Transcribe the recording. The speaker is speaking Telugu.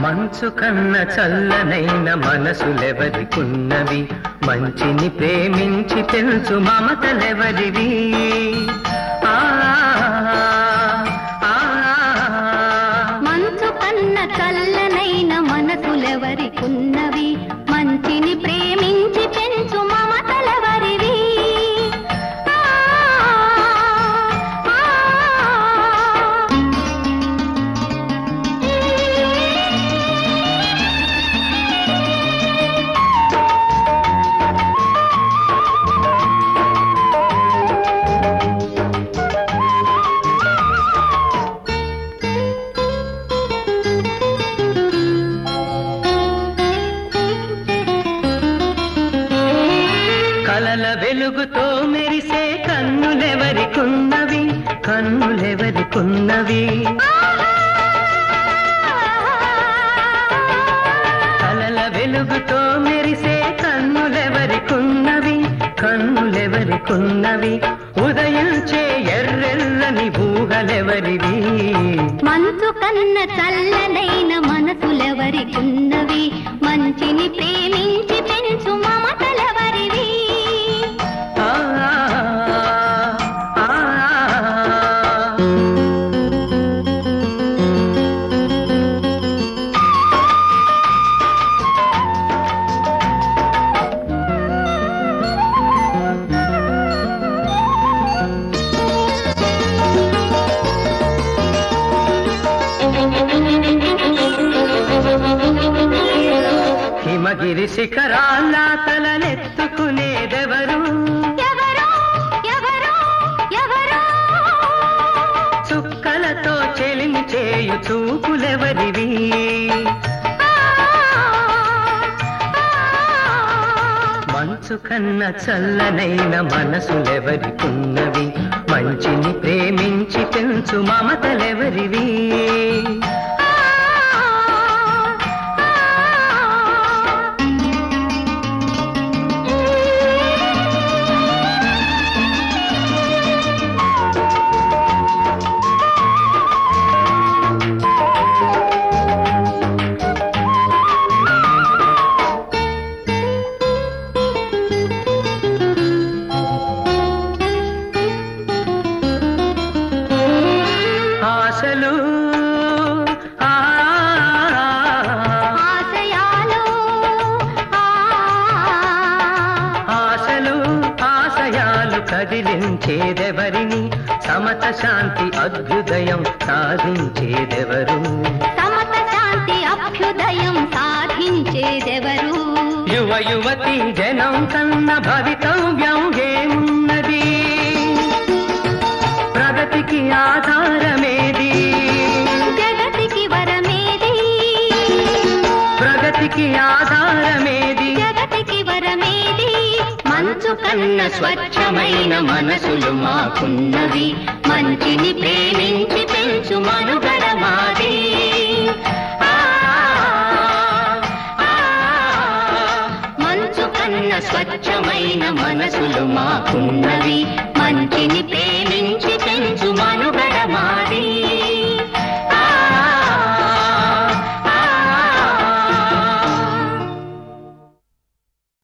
మంచు కన్న చల్లనైన మనసులెవరికున్నవి మంచిని ప్రేమించి తెలుసు మమతలెవరివి ఆ, ఆ, మంచు కన్న చల్లనైన మనసులెవరికున్నవి మంచిని ప్రేమించి పెంచు మమతలెవరివి ఆ, ఆ, కలల వెలుగుతో మెరిసే కన్నులెవరికున్నవి కన్నులెవరికున్నవి కలల వెలుగుతో మెరిసే కన్నులెవరికున్నవి కన్నులెవరికున్నవి ఉదయించే ఎర్రెల్లని ఊహలెవరివి మంచు కన్న చల్లనైన మనసులెవరికున్నవి మంచిని ప్రేమించి పెంచు మమతలెవరివి ఆ, ఆ, ఆ. హిమగిరి శిఖరాల తలనెత్తుకునేదెవరు ఎవరో ఎవరో ఎవరో చుక్కలతో చెలిమి చేయు చూపులెవరివి ఆ, ఆ, మంచు కన్న చల్లనైన మనసులెవరికున్నవి మంచిని ప్రేమించి పెంచు మమతలెవరివి ఆశలు ఆ, ఆశయాలు ఆ, ఆశలు ఆశయాలు కదిలించేదెవరిని సమత శాంతి అభ్యుదయం సాధించేదెవరు సమత శాంతి అభ్యుదయం సాధించేదెవరు యువ యువతి జనం కన్న భవితవ్యం ఏమున్నది ప్రగతికి ఆధారమేది జగతికి వరమేది ప్రగతికి ఆధారమేది జగతికి వరమేది మంచు కన్న స్వచ్ఛమైన మనసులు మాకున్నవి మంచిని ప్రేమించి పెంచు మనుగడ మాది ఆ, ఆ, మంచు కన్న స్వచ్ఛమైన మనసులు మాకున్నవి మంచిని